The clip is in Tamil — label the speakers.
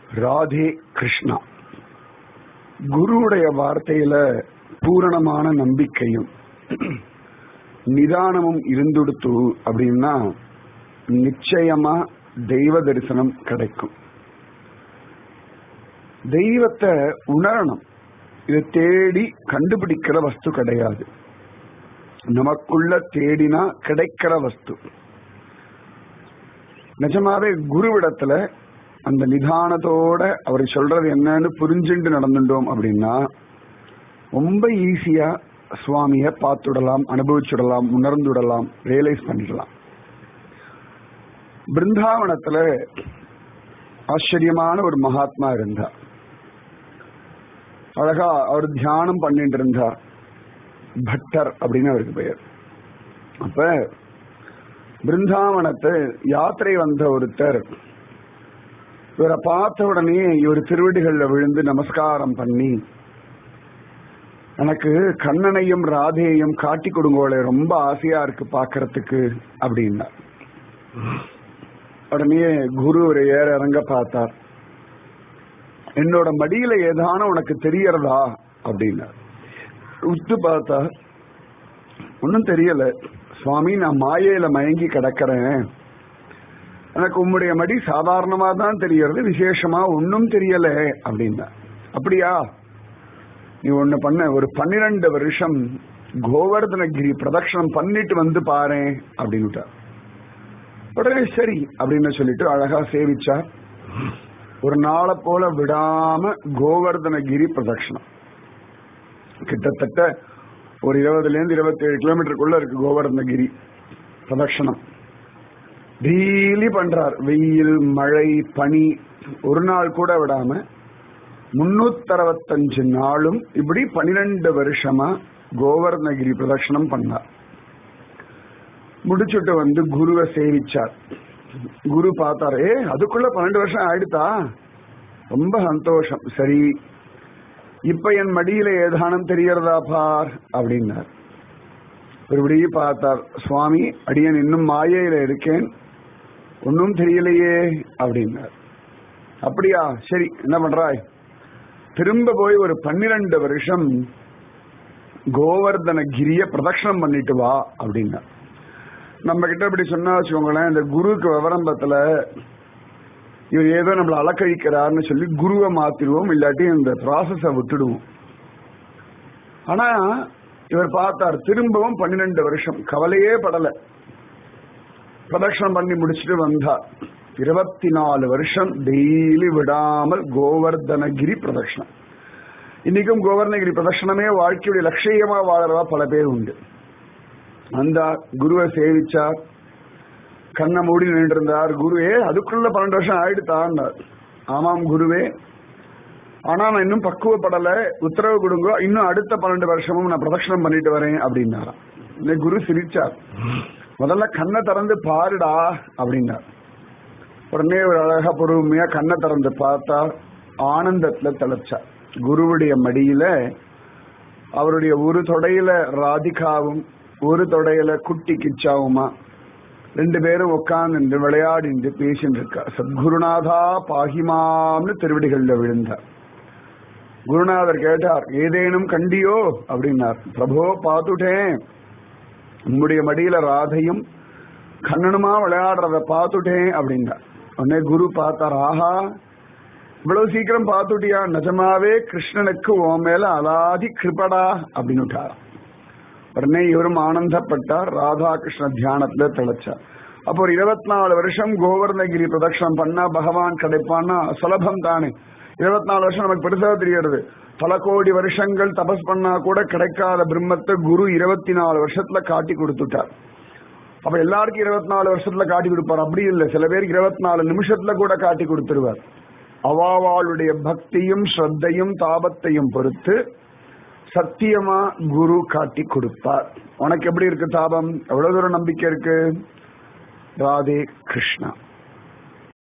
Speaker 1: ராதே கிருஷ்ணா குருவுடைய வார்த்தையில பூரணமான நம்பிக்கையும் நிதானமும் இருந்துடுத்து அப்படின்னா நிச்சயமா தெய்வ தரிசனம் கிடைக்கும் தெய்வத்தை உணரணும் இதை தேடி கண்டுபிடிக்கிற வஸ்து கிடையாது நமக்குள்ள தேடினா கிடைக்கிற வஸ்து நிஜமாவே குருவிடத்துல அந்த நிதானத்தோட அவர் சொல்றது என்னன்னு புரிஞ்சுட்டு நடந்துட்டோம் அப்படின்னா ரொம்ப ஈஸியா சுவாமிய பார்த்துடலாம் அனுபவிச்சுடலாம் உணர்ந்துடலாம் ரியலைஸ் பண்ணிடலாம் பிருந்தாவனத்துல ஆச்சரியமான ஒரு மகாத்மா இருந்தார் அழகா அவர் தியானம் பண்ணிட்டு இருந்தார் பட்டர் அப்படின்னு அவருக்கு பெயர் அப்ப பிருந்தாவனத்தை யாத்திரை வந்த ஒருத்தர் இவரை பார்த்த உடனே இவர் திருவடிகள்ல விழுந்து நமஸ்காரம் பண்ணி எனக்கு கண்ணனையும் ராதேயும் காட்டி கொடுங்கோளே ரொம்ப ஆசையா இருக்கு பாக்குறதுக்கு அப்படின்னா உடனே குரு ஒரு ஏற இறங்க பார்த்தார் என்னோட மடியில ஏதான உனக்கு தெரியறதா அப்படின்னா உத்து பார்த்தா ஒன்னும் தெரியல சுவாமி நான் மாயையில மயங்கி கிடக்கிறேன் எனக்கு உம்முடைய மடி சாதாரணமா தான் தெரியறது விசேஷமா ஒன்னும் தெரியல அப்படின்னா அப்படியா நீ ஒண்ணு பண்ண ஒரு பன்னிரண்டு வருஷம் கோவர்தனகிரி பிரதட்சணம் பண்ணிட்டு வந்து பாரு அப்படின்னுட்டா உடனே சரி அப்படின்னு சொல்லிட்டு அழகா சேவிச்சா ஒரு நாளை போல விடாம கோவர்தனகிரி பிரதட்சணம் கிட்டத்தட்ட ஒரு இருபதுல இருந்து இருபத்தி ஏழு கிலோமீட்டருக்குள்ள இருக்கு கோவர்தனகிரி பிரதட்சணம் டெய்லி பண்றார் வெயில் மழை பனி ஒரு நாள் கூட விடாம முன்னூத்தி அறுபத்தஞ்சு நாளும் இப்படி பனிரெண்டு வருஷமா கோவர்தனகிரி பிரதட்சணம் பண்ணார் முடிச்சுட்டு வந்து குருவை சேவிச்சார் குரு பார்த்தாரு ஏ அதுக்குள்ள பன்னெண்டு வருஷம் ஆயிடுதா ரொம்ப சந்தோஷம் சரி இப்ப என் மடியில ஏதானம் தெரியறதா பார் அப்படின்னார் ஒருபடி பார்த்தார் சுவாமி அடியன் இன்னும் மாயையில இருக்கேன் ஒன்னும் தெரியலையே அப்படின்னார் அப்படியா சரி என்ன பண்றாய் திரும்ப போய் ஒரு பன்னிரண்டு வருஷம் கோவர்தன கிரிய பிரதட்சணம் பண்ணிட்டு வா அப்படின்னா நம்ம கிட்ட இப்படி சொன்னா வச்சுக்கோங்களேன் இந்த குருவுக்கு விவரம்பத்துல இவர் ஏதோ நம்மளை அலக்கழிக்கிறார்னு சொல்லி குருவை மாத்திடுவோம் இல்லாட்டி இந்த ப்ராசஸ விட்டுடுவோம் ஆனா இவர் பார்த்தார் திரும்பவும் பன்னிரெண்டு வருஷம் கவலையே படல பிரதட்சணம் பண்ணி முடிச்சுட்டு வந்தார் இருபத்தி நாலு வருஷம் டெய்லி விடாமல் கோவர்தனகிரி பிரதட்சணம் இன்னைக்கும் கோவர்தனகிரி பிரதட்சணமே வாழ்க்கையுடைய லட்சியமா வாழறவா பல பேர் உண்டு அந்த குருவை சேவிச்சார் கண்ணை மூடி நின்று இருந்தார் குருவே அதுக்குள்ள பன்னெண்டு வருஷம் ஆயிடுத்தான்னார் ஆமாம் குருவே ஆனா நான் இன்னும் பக்குவப்படல உத்தரவு கொடுங்க இன்னும் அடுத்த பன்னெண்டு வருஷமும் நான் பிரதட்சணம் பண்ணிட்டு வரேன் அப்படின்னாராம் இந்த குரு சிரிச்சார் முதல்ல கண்ணை திறந்து பாருடா அப்படின்னார் உடனே ஒரு அழகா பொறுமையா கண்ணை திறந்து பார்த்தா ஆனந்தத்துல திளைச்சார் குருவுடைய மடியில அவருடைய ஒரு தொடையில ராதிகாவும் ஒரு தொடையில குட்டி கிச்சாவுமா ரெண்டு பேரும் உட்கார்ந்து விளையாடிண்டு பேசிட்டு இருக்கா சத்குருநாதா பாகிமாம்னு திருவடிகள்ல விழுந்தார் குருநாதர் கேட்டார் ஏதேனும் கண்டியோ அப்படின்னார் பிரபோ பார்த்துட்டேன் உம்முடைய மடியில ராதையும் கண்ணனுமா விளையாடுறத பார்த்துட்டேன் அப்படின்னார் உடனே குரு பார்த்தார் ஆஹா இவ்வளவு சீக்கிரம் பார்த்துட்டியா நிஜமாவே கிருஷ்ணனுக்கு உன் மேல அலாதி கிருபடா அப்படின்னு உடனே இவரும் ஆனந்தப்பட்டார் ராதாகிருஷ்ண தியானத்துல திளைச்சார் அப்போ ஒரு இருபத்தி நாலு வருஷம் கோவர்ணகிரி பிரதட்சணம் பண்ணா பகவான் கிடைப்பான்னா சுலபம் தானே இருபத்தி நாலு வருஷம் நமக்கு பெருசா தெரியாது பல கோடி வருஷங்கள் தபஸ் பண்ணா கூட கிடைக்காத பிரம்மத்தை குரு இருபத்தி நாலு வருஷத்துல காட்டி கொடுத்துட்டார் அப்ப எல்லாருக்கும் இருபத்தி நாலு வருஷத்துல காட்டி கொடுப்பார் அப்படி இல்லை சில பேருக்கு இருபத்தி நாலு நிமிஷத்துல கூட காட்டி கொடுத்துருவார் அவாவாளுடைய பக்தியும் ஸ்ரத்தையும் தாபத்தையும் பொறுத்து சத்தியமா குரு காட்டி கொடுப்பார் உனக்கு எப்படி இருக்கு தாபம் எவ்வளவு தூரம் நம்பிக்கை இருக்கு ராதே கிருஷ்ணா